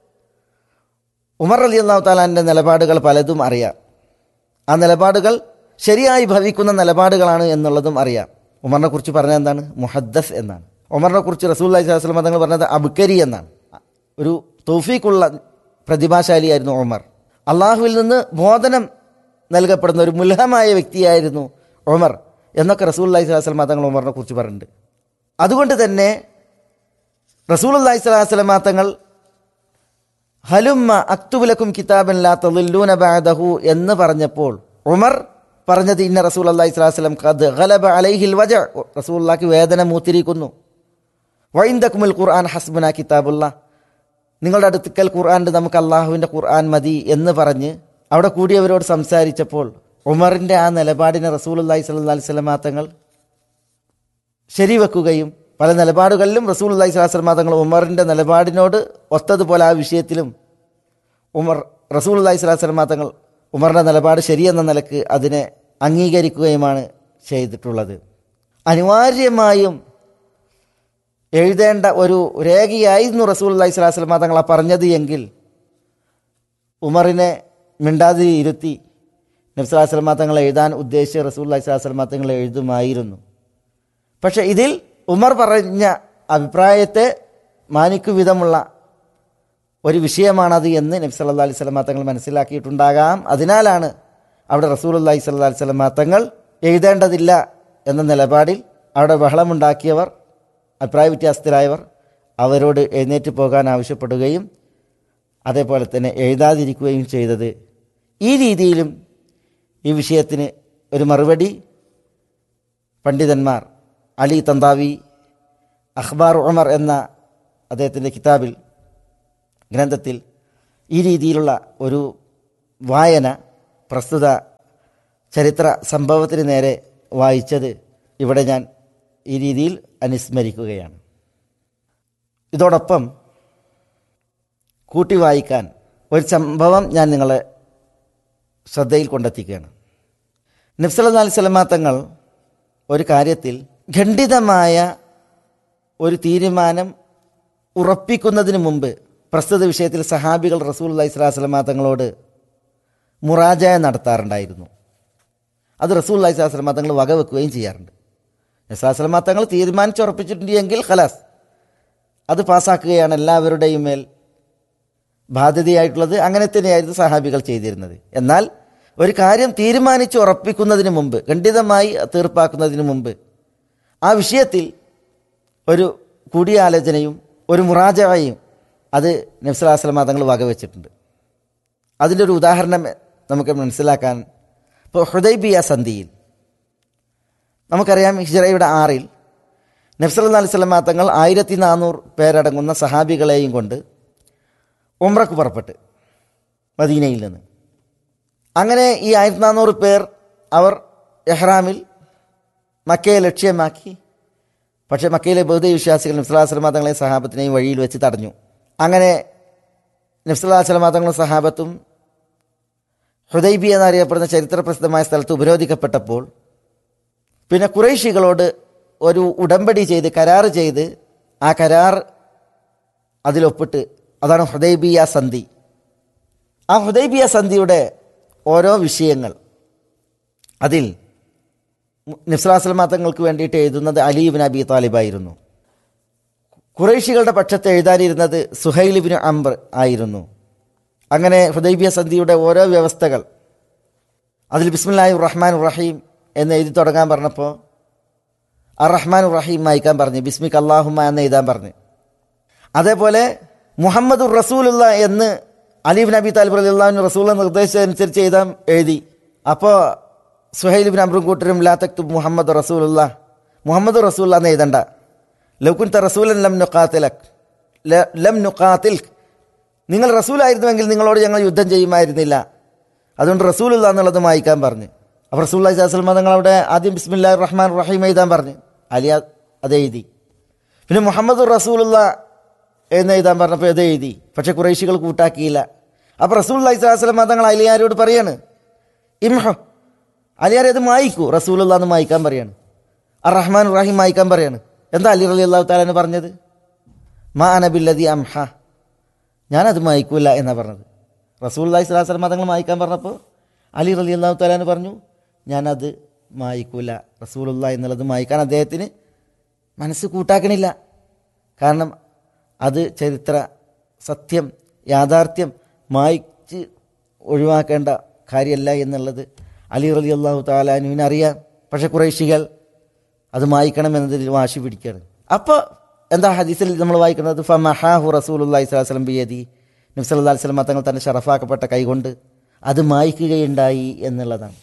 ഉമർ അലി അള്ളാഹു താലാൻ്റെ നിലപാടുകൾ പലതും അറിയാം ആ നിലപാടുകൾ ശരിയായി ഭവിക്കുന്ന നിലപാടുകളാണ് എന്നുള്ളതും അറിയാം ഉമറിനെ കുറിച്ച് പറഞ്ഞത് എന്താണ് മുഹദ്ദസ് എന്നാണ് ഉമറിനെ കുറിച്ച് റസൂൽ അലൈഹി സ്വലമ തങ്ങൾ പറഞ്ഞത് അബ്കരി എന്നാണ് ഒരു തൗഫീഖുള്ള പ്രതിഭാശാലിയായിരുന്നു ഉമർ അള്ളാഹുവിൽ നിന്ന് ബോധനം നൽകപ്പെടുന്ന ഒരു മുൽഹമായ വ്യക്തിയായിരുന്നു ഉമർ എന്നൊക്കെ റസൂൽ അള്ളഹി സ്വലാസ്ലമ തങ്ങൾ ഉമറിനെ കുറിച്ച് പറഞ്ഞിട്ടുണ്ട് അതുകൊണ്ട് തന്നെ റസൂൽ അള്ളഹി സ്വലാസ്ലമ തങ്ങൾ ഹലുമ്മ അക്തുബുലക്കും കിതാബൻ ലാ തളില്ലൂന ബഅദഹു എന്ന് പറഞ്ഞപ്പോൾ ഉമർ പറഞ്ഞത് ഇന്ന റസൂൽ അള്ളഹി സ്വലാസ്ലം ഖദ് ഗലബ അലൈഹിൽ വജ റസൂൽ അള്ളാഹ്ക്ക് വേദന മൂത്തിരിക്കുന്നു വൈന്ദക്കുമുൽ ഖുർആൻ ഹസ്ബുന കിതാബുള്ള നിങ്ങളുടെ അടുക്കൽ ഖുർആാൻ്റെ നമുക്ക് അള്ളാഹുവിൻ്റെ ഖുർആൻ മതി എന്ന് പറഞ്ഞ് അവിടെ കൂടിയവരോട് സംസാരിച്ചപ്പോൾ ഉമറിൻ്റെ ആ നിലപാടിനെ റസൂൽ അള്ളഹി സ്വല്ലാ സ്വലമാ തങ്ങൾ ശരിവെക്കുകയും പല നിലപാടുകളിലും റസൂൽ അള്ളഹി സ്വലാസ്ലമാ തങ്ങൾ ഉമറിൻ്റെ നിലപാടിനോട് ഒത്തതുപോലെ ആ വിഷയത്തിലും ഉമർ റസൂൽ അള്ളഹി സ്വലാസ്ലമാ തങ്ങൾ ഉമറിൻ്റെ നിലപാട് ശരിയെന്ന നിലക്ക് അതിനെ അംഗീകരിക്കുകയുമാണ് ചെയ്തിട്ടുള്ളത് അനിവാര്യമായും എഴുതേണ്ട ഒരു രേഖയായിരുന്നു റസൂൽ അള്ളഹി സ്വലാസ്ലമ തങ്ങളെ പറഞ്ഞത് എങ്കിൽ ഉമറിനെ മിണ്ടാതി ഇരുത്തി നബ്സലാസ്ലമ തങ്ങൾ എഴുതാൻ ഉദ്ദേശിച്ച റസൂൽ അള്ളഹി സ്വലാസ്ലമ തങ്ങൾ എഴുതുമായിരുന്നു പക്ഷെ ഇതിൽ ഉമർ പറഞ്ഞ അഭിപ്രായത്തെ മാനിക്കു വിധമുള്ള ഒരു വിഷയമാണത് എന്ന് നബ്സ് അല്ലാ അലൈഹി സ്വലമ തങ്ങൾ മനസ്സിലാക്കിയിട്ടുണ്ടാകാം അതിനാലാണ് അവിടെ റസൂൽ അള്ളഹി സ്വല്ലാ അലൈഹി സ്വലമ തങ്ങൾ എഴുതേണ്ടതില്ല എന്ന നിലപാടിൽ അവിടെ ബഹളമുണ്ടാക്കിയവർ അഭിപ്രായ വ്യത്യാസത്തിലായവർ അവരോട് എഴുന്നേറ്റ് പോകാൻ ആവശ്യപ്പെടുകയും അതേപോലെ തന്നെ എഴുതാതിരിക്കുകയും ചെയ്തത് ഈ രീതിയിലും ഈ വിഷയത്തിന് ഒരു മറുപടി പണ്ഡിതന്മാർ അലി തന്താവി അഖ്ബാർ ഉമർ എന്ന അദ്ദേഹത്തിൻ്റെ കിതാബിൽ ഗ്രന്ഥത്തിൽ ഈ രീതിയിലുള്ള ഒരു വായന പ്രസ്തുത ചരിത്ര സംഭവത്തിന് നേരെ വായിച്ചത് ഇവിടെ ഞാൻ ഈ രീതിയിൽ അനുസ്മരിക്കുകയാണ് ഇതോടൊപ്പം കൂട്ടി വായിക്കാൻ ഒരു സംഭവം ഞാൻ നിങ്ങളെ ശ്രദ്ധയിൽ കൊണ്ടെത്തിക്കുകയാണ് നബ്സല്ലാ അലൈഹി സ്വലമാ തങ്ങൾ ഒരു കാര്യത്തിൽ ഖണ്ഡിതമായ ഒരു തീരുമാനം ഉറപ്പിക്കുന്നതിന് മുമ്പ് പ്രസ്തുത വിഷയത്തിൽ സഹാബികൾ റസൂൽ അലൈഹി സ്വലാഹു സ്വലമാ തങ്ങളോട് മുറാജായ നടത്താറുണ്ടായിരുന്നു അത് റസൂൽ അലൈഹി സ്വലാഹു സ്വലമാ തങ്ങൾ വകവെക്കുകയും ചെയ്യാറുണ്ട് നബ്സലാഹു സ്വലമാ തങ്ങൾ തീരുമാനിച്ചുറപ്പിച്ചിട്ടുണ്ട് എങ്കിൽ ഖലാസ് അത് പാസ്സാക്കുകയാണ് എല്ലാവരുടെയും മേൽ ബാധ്യതയായിട്ടുള്ളത് അങ്ങനെ തന്നെയായിരുന്നു സഹാബികൾ ചെയ്തിരുന്നത് എന്നാൽ ഒരു കാര്യം തീരുമാനിച്ച് ഉറപ്പിക്കുന്നതിന് മുമ്പ് ഖണ്ഡിതമായി തീർപ്പാക്കുന്നതിന് മുമ്പ് ആ വിഷയത്തിൽ ഒരു കൂടിയാലോചനയും ഒരു മുറാജയും അത് നബ്സലാസ്ലമ തങ്ങൾ വകവെച്ചിട്ടുണ്ട് അതിൻ്റെ ഒരു ഉദാഹരണം നമുക്ക് മനസ്സിലാക്കാൻ ഇപ്പോൾ ഹൃദയബിയ സന്ധിയിൽ നമുക്കറിയാം ഹിജറയുടെ ആറിൽ നബ്സല്ലാ അലൈഹി സ്വലമ തങ്ങൾ ആയിരത്തി നാനൂറ് പേരടങ്ങുന്ന സഹാബികളെയും കൊണ്ട് ഉംറക്ക് പുറപ്പെട്ട് മദീനയിൽ നിന്ന് അങ്ങനെ ഈ ആയിരത്തി നാനൂറ് പേർ അവർ എഹ്റാമിൽ മക്കയെ ലക്ഷ്യമാക്കി പക്ഷേ മക്കയിലെ ബൗദ്ധ വിശ്വാസികൾ നബ്സലാസ്ലമ തങ്ങളെ സഹാബത്തിനെയും വഴിയിൽ വെച്ച് തടഞ്ഞു അങ്ങനെ നബ്സലാസ്ലമ തങ്ങളും സഹാബത്തും ഹുദൈബി എന്നറിയപ്പെടുന്ന ചരിത്ര പ്രസിദ്ധമായ സ്ഥലത്ത് ഉപരോധിക്കപ്പെട്ടപ്പോൾ പിന്നെ കുറേശികളോട് ഒരു ഉടമ്പടി ചെയ്ത് കരാർ ചെയ്ത് ആ കരാർ അതിലൊപ്പിട്ട് അതാണ് ഹുദൈബിയ സന്ധി ആ ഹുദൈബിയ സന്ധിയുടെ ഓരോ വിഷയങ്ങൾ അതിൽ നിസ്ലാസ്ലമ തങ്ങൾക്ക് വേണ്ടിയിട്ട് എഴുതുന്നത് അലീബിൻ അബി താലിബായിരുന്നു കുറേശികളുടെ പക്ഷത്ത് എഴുതാനിരുന്നത് സുഹൈലിബിൻ അംബർ ആയിരുന്നു അങ്ങനെ ഹുദൈബിയ സന്ധിയുടെ ഓരോ വ്യവസ്ഥകൾ അതിൽ ബിസ്മില്ലാഹി റഹ്മാൻ റഹീം എന്ന് എഴുതി തുടങ്ങാൻ പറഞ്ഞപ്പോൾ അർ റഹ്മാൻ റഹീം വായിക്കാൻ പറഞ്ഞു ബിസ്മിക് അള്ളാഹുമ എന്ന് എഴുതാൻ പറഞ്ഞു അതേപോലെ മുഹമ്മദുർ റസൂലുള്ള എന്ന് അലീബ് നബി താലിബ് അലി അള്ളാഹുവിന് റസൂൽ നിർദ്ദേശിച്ചതനുസരിച്ച് എഴുതാൻ എഴുതി അപ്പോൾ സുഹൈലിബിൻ അമ്രും കൂട്ടരും ലാ തക്തു മുഹമ്മദ് റസൂലുള്ള മുഹമ്മദ് റസൂല്ല എന്ന് എഴുതണ്ട ലൗകുൻത റസൂലൻ ലം നുഖാത്തിലക് ലം നുഖാത്തിൽ നിങ്ങൾ റസൂലായിരുന്നുവെങ്കിൽ നിങ്ങളോട് ഞങ്ങൾ യുദ്ധം ചെയ്യുമായിരുന്നില്ല അതുകൊണ്ട് റസൂലുള്ള എന്നുള്ളത് വായിക്കാൻ പറഞ്ഞു അപ്പോൾ റസൂൽ അലൈഹിസ്ലാം തങ്ങൾ അവിടെ ആദ്യം ബിസ്മില്ലാ റഹ്മാൻ റഹീം എഴുതാൻ പറഞ്ഞു അലി അത് എഴുതി പിന്നെ മുഹമ്മദ് റസൂലുള്ള എന്ന് എഴുതാൻ പറഞ്ഞപ്പോൾ ഇത് എഴുതി പക്ഷെ കുറേശികൾ കൂട്ടാക്കിയില്ല അപ്പോൾ റസൂൽ അലൈഹി സ്വലാസ്ലം തങ്ങൾ അലിയാരോട് പറയാണ് ഇംഹ അലിയാർ ഇത് മായിക്കൂ റസൂലുള്ള എന്ന് മായിക്കാൻ പറയാണ് അർ റഹ്മാൻ റഹീം മായിക്കാൻ പറയാണ് എന്താ അലി അലി അള്ളാഹു താലാന്ന് പറഞ്ഞത് മാ അനബില്ലതി അംഹ ഞാനത് മായിക്കൂല എന്നാണ് പറഞ്ഞത് റസൂൽ അലൈഹി സ്വലാസ്ലം തങ്ങൾ മായിക്കാൻ പറഞ്ഞപ്പോൾ അലി അലി അള്ളാഹു താലാന്ന് പറഞ്ഞു ഞാനത് മായിക്കൂല റസൂലുള്ള എന്നുള്ളത് മായിക്കാൻ അദ്ദേഹത്തിന് മനസ്സ് കൂട്ടാക്കണില്ല കാരണം അത് ചരിത്ര സത്യം യാഥാർത്ഥ്യം മായ്ച്ച് ഒഴിവാക്കേണ്ട കാര്യമല്ല എന്നുള്ളത് അലി റലി അള്ളാഹു താലാനുവിന് അറിയാം പക്ഷെ കുറേശികൾ അത് മായ്ക്കണം എന്നതിൽ വാശി പിടിക്കുകയാണ് അപ്പോൾ എന്താ ഹദീസിൽ നമ്മൾ വായിക്കുന്നത് ഫമഹാഹു റസൂലുല്ലാഹി സ്വലം ബിയതി നബ്സല്ലാ വസ്ലം തങ്ങൾ തന്നെ ഷറഫാക്കപ്പെട്ട കൈകൊണ്ട് അത് മായ്ക്കുകയുണ്ടായി എന്നുള്ളതാണ്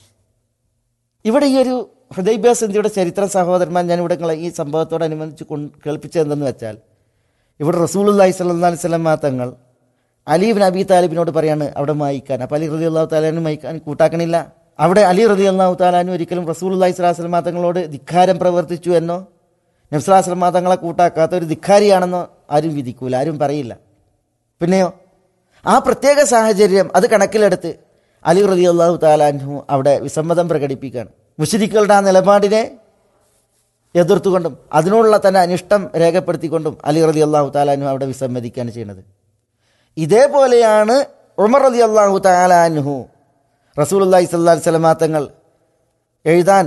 ഇവിടെ ഈ ഒരു ഹൃദയഭ്യാസന്ധിയുടെ ചരിത്ര സഹോദരന്മാർ ഞാൻ ഇവിടെ ഈ സംഭവത്തോടനുബന്ധിച്ച് കൊണ്ട് കേൾപ്പിച്ചതെന്തെന്ന് വെച്ചാൽ ഇവിടെ റസൂലുല്ലാഹി സ്വല്ലാ അലൈഹി സ്വലം തങ്ങൾ അലീബിൻ അബി താലിബിനോട് പറയാണ് അവിടെ മായിക്കാൻ അപ്പോൾ അലി റലി അള്ളാഹു താലാനും മായിക്കാൻ കൂട്ടാക്കണില്ല അവിടെ അലി റലി അള്ളാഹു താലാനും ഒരിക്കലും റസൂലുല്ലാഹി സ്വലാഹു സ്വലം തങ്ങളോട് ധിക്കാരം പ്രവർത്തിച്ചു എന്നോ നബ്സലാസ്ലം തങ്ങളെ കൂട്ടാക്കാത്ത ഒരു ധിക്കാരിയാണെന്നോ ആരും വിധിക്കൂല ആരും പറയില്ല പിന്നെയോ ആ പ്രത്യേക സാഹചര്യം അത് കണക്കിലെടുത്ത് അലി റലി അള്ളാഹു താലാൻഹു അവിടെ വിസമ്മതം പ്രകടിപ്പിക്കുകയാണ് മുഷരിക്കളുടെ ആ നിലപാടിനെ എതിർത്തുകൊണ്ടും അതിനോടുള്ള തന്നെ അനിഷ്ടം രേഖപ്പെടുത്തിക്കൊണ്ടും അലി റലി അള്ളാഹു താലാൻഹു അവിടെ വിസമ്മതിക്കുകയാണ് ചെയ്യുന്നത് ഇതേപോലെയാണ് ഉമർ റലി അള്ളാഹു താലാൻഹു റസൂൽ അള്ളാഹി സ്വല്ലാ സ്വലമാ തങ്ങൾ എഴുതാൻ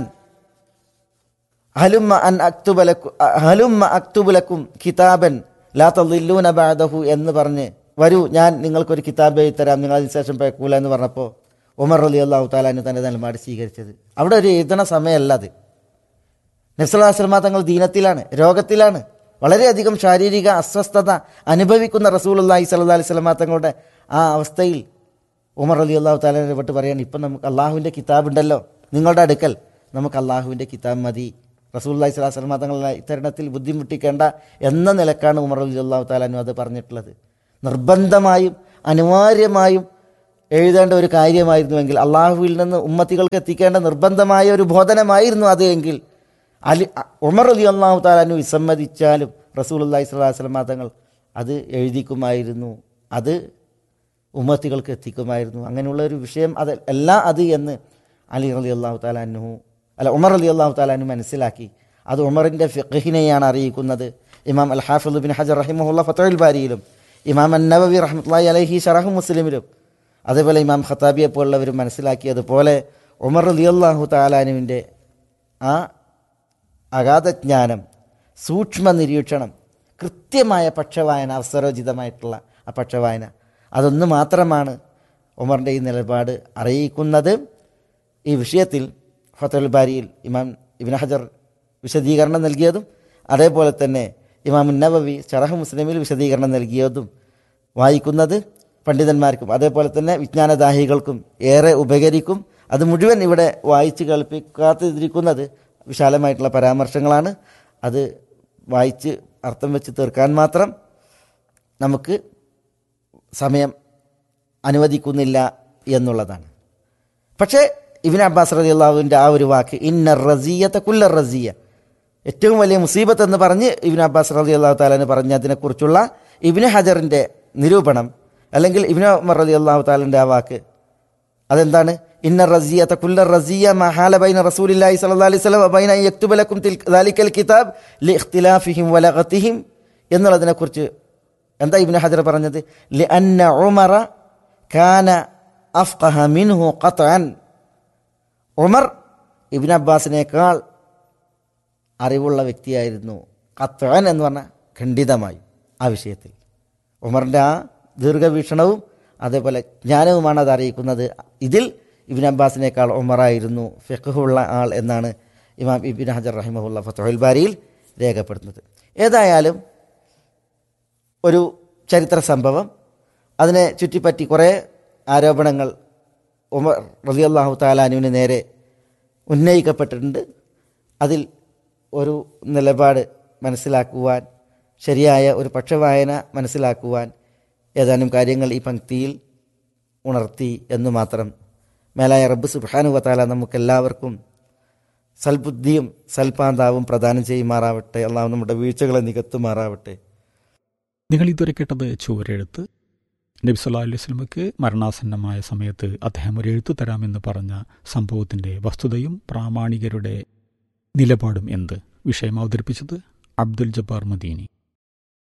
ഹലുമ്മ അൻ അക്തുബലക്കു ഹലുമ്മ അക്തുബുലക്കും കിതാബൻ ലാ തല്ലില്ലൂന ബാദഹു എന്ന് പറഞ്ഞ് വരൂ ഞാൻ നിങ്ങൾക്കൊരു കിതാബ് എഴുതി തരാം നിങ്ങൾ അതിന് ശേഷം പേക്കൂല എന്ന് പറഞ്ഞപ്പോൾ ഉമർ അലി അള്ളാഹു താലാന് തൻ്റെ നിലപാട് സ്വീകരിച്ചത് അവിടെ ഒരു എഴുതണ സമയമല്ല അത് നബ്സലാസ്ലമ തങ്ങൾ ദീനത്തിലാണ് രോഗത്തിലാണ് വളരെയധികം ശാരീരിക അസ്വസ്ഥത അനുഭവിക്കുന്ന റസൂൽ അള്ളാഹി സല്ലാ അലൈഹി സ്വലമാ തങ്ങളുടെ ആ അവസ്ഥയിൽ ഉമർ അലി അള്ളാഹു താലാനെ പെട്ട് പറയാണ് ഇപ്പം നമുക്ക് അള്ളാഹുവിൻ്റെ കിതാബ് ഉണ്ടല്ലോ നിങ്ങളുടെ അടുക്കൽ നമുക്ക് അള്ളാഹുവിൻ്റെ കിതാബ് മതി റസൂൽ അള്ളഹി സ്വലാഹു സ്വലമ തങ്ങളെ ഇത്തരണത്തിൽ ബുദ്ധിമുട്ടിക്കേണ്ട എന്ന നിലക്കാണ് ഉമർ അലി അള്ളാഹു താലാനു അത് പറഞ്ഞിട്ടുള്ളത് നിർബന്ധമായും അനിവാര്യമായും എഴുതേണ്ട ഒരു കാര്യമായിരുന്നുവെങ്കിൽ അള്ളാഹുവിൽ നിന്ന് ഉമ്മത്തികൾക്ക് എത്തിക്കേണ്ട നിർബന്ധമായ ഒരു ബോധനമായിരുന്നു അത് എങ്കിൽ അലി ഉമർ അലി അള്ളാഹു താലാനു വിസമ്മതിച്ചാലും റസൂൽ അള്ളാഹി സ്വലാഹു വസ്ലം തങ്ങൾ അത് എഴുതിക്കുമായിരുന്നു അത് ഉമ്മത്തികൾക്ക് എത്തിക്കുമായിരുന്നു അങ്ങനെയുള്ള ഒരു വിഷയം അത് അല്ല അത് എന്ന് അലി അലി അള്ളാഹു താലാനു അല്ല ഉമർ അലി അള്ളാഹു താലാനു മനസ്സിലാക്കി അത് ഉമറിൻ്റെ ഫിഖിനെയാണ് അറിയിക്കുന്നത് ഇമാം അൽ ഹാഫിദ് ബിൻ ഹജർ റഹിമുല്ല ഫത്തുൽ ബാരിയിലും ഇമാം അൻ നബവി റഹ്മത്തുള്ളി അലഹി ഷറഹു മുസ്ലിമിലും അതേപോലെ ഇമാം ഖത്താബിയെ പോലുള്ളവരും മനസ്സിലാക്കിയതുപോലെ ഉമർ അലി അള്ളാഹു താലാനുവിൻ്റെ ആ അഗാധജ്ഞാനം സൂക്ഷ്മ നിരീക്ഷണം കൃത്യമായ പക്ഷവായന അവസരോചിതമായിട്ടുള്ള ആ പക്ഷവായന അതൊന്ന് മാത്രമാണ് ഉമറിൻ്റെ ഈ നിലപാട് അറിയിക്കുന്നത് ഈ വിഷയത്തിൽ ഫത്തുൽ ബാരിയിൽ ഇമാം ഇബിൻ ഹജർ വിശദീകരണം നൽകിയതും അതേപോലെ തന്നെ ഇമാം നബവി ഷറഹ് മുസ്ലിമിൽ വിശദീകരണം നൽകിയതും വായിക്കുന്നത് പണ്ഡിതന്മാർക്കും അതേപോലെ തന്നെ വിജ്ഞാനദാഹികൾക്കും ഏറെ ഉപകരിക്കും അത് മുഴുവൻ ഇവിടെ വായിച്ച് കേൾപ്പിക്കാത്തിരിക്കുന്നത് വിശാലമായിട്ടുള്ള പരാമർശങ്ങളാണ് അത് വായിച്ച് അർത്ഥം വെച്ച് തീർക്കാൻ മാത്രം നമുക്ക് സമയം അനുവദിക്കുന്നില്ല എന്നുള്ളതാണ് പക്ഷേ ഇബിൻ അബ്ബാസ് റതി അള്ളാഹുവിൻ്റെ ആ ഒരു വാക്ക് ഇന്ന റസിയത്തെ കുല്ല റസിയ ഏറ്റവും വലിയ മുസീബത്ത് എന്ന് പറഞ്ഞ് ഇബിൻ അബ്ബാസ് റതി അള്ളാഹു താലാന് പറഞ്ഞതിനെക്കുറിച്ചുള്ള ഇബിന് ഹജറിൻ്റെ നിരൂപണം അല്ലെങ്കിൽ ഇബിന് ഉമർ റതി അള്ളാഹു താലിൻ്റെ ആ വാക്ക് അതെന്താണ് ഇന്ന റസിയത്തെ കുല്ല റസിയ മഹാല ബൈന റസൂലില്ലാഹി സ്വല്ലല്ലാഹി അലൈഹി വസല്ലം ബൈന യക്തുബലക്കും ദാലിക്കൽ കിതാബ് ലി ഇഖ്തിലാഫിഹിം വലഗതിഹിം എന്നുള്ളതിനെക്കുറിച്ച് എന്താ ഇബ്നു ഹജർ പറഞ്ഞത് ലി അന്ന ഉമറ കാന അഫ്ഖഹ മിൻഹു ഖത്അൻ ഉമർ ഇബ്നു അബ്ബാസിനേക്കാൾ അറിവുള്ള വ്യക്തിയായിരുന്നു ഖത്അൻ എന്ന് പറഞ്ഞാൽ ഖണ്ഡിതമായി ആ വിഷയത്തിൽ ഉമറിൻ്റെ ആ ദീർഘവീക്ഷണവും അതേപോലെ ജ്ഞാനവുമാണ് അത് അറിയിക്കുന്നത് ഇതിൽ ഇബിൻ അബ്ബാസിനേക്കാൾ ഉമറായിരുന്നു ഫിഖുള്ള ആൾ എന്നാണ് ഇമാം ഇബിൻ ഹജർ റഹിമഹുല്ല ഫത്തുൽ ബാരിയിൽ രേഖപ്പെടുത്തുന്നത് ഏതായാലും ഒരു ചരിത്ര സംഭവം അതിനെ ചുറ്റിപ്പറ്റി കുറേ ആരോപണങ്ങൾ ഉമർ റലി അള്ളാഹു താലാനുവിന് നേരെ ഉന്നയിക്കപ്പെട്ടിട്ടുണ്ട് അതിൽ ഒരു നിലപാട് മനസ്സിലാക്കുവാൻ ശരിയായ ഒരു പക്ഷവായന മനസ്സിലാക്കുവാൻ ഏതാനും കാര്യങ്ങൾ ഈ പങ്ക്തിയിൽ ഉണർത്തി എന്ന് മാത്രം മേലായ റബ്ബ് സുബാനു വത്താല നമുക്കെല്ലാവർക്കും സൽബുദ്ധിയും സൽപാന്താവും പ്രദാനം ചെയ്യുമാറാവട്ടെ അള്ളാഹു നമ്മുടെ വീഴ്ചകളെ നികത്തുമാറാവട്ടെ
നിങ്ങൾ ഇതുവരെ കേട്ടത് ചുവരെഴുത്ത് നബി സല്ലാ അലൈഹി സ്വലമക്ക് മരണാസന്നമായ സമയത്ത് അദ്ദേഹം ഒരു എഴുത്തു തരാമെന്ന് പറഞ്ഞ സംഭവത്തിന്റെ വസ്തുതയും പ്രാമാണികരുടെ നിലപാടും എന്ത് വിഷയം അവതരിപ്പിച്ചത് അബ്ദുൽ ജബ്ബാർ മദീനി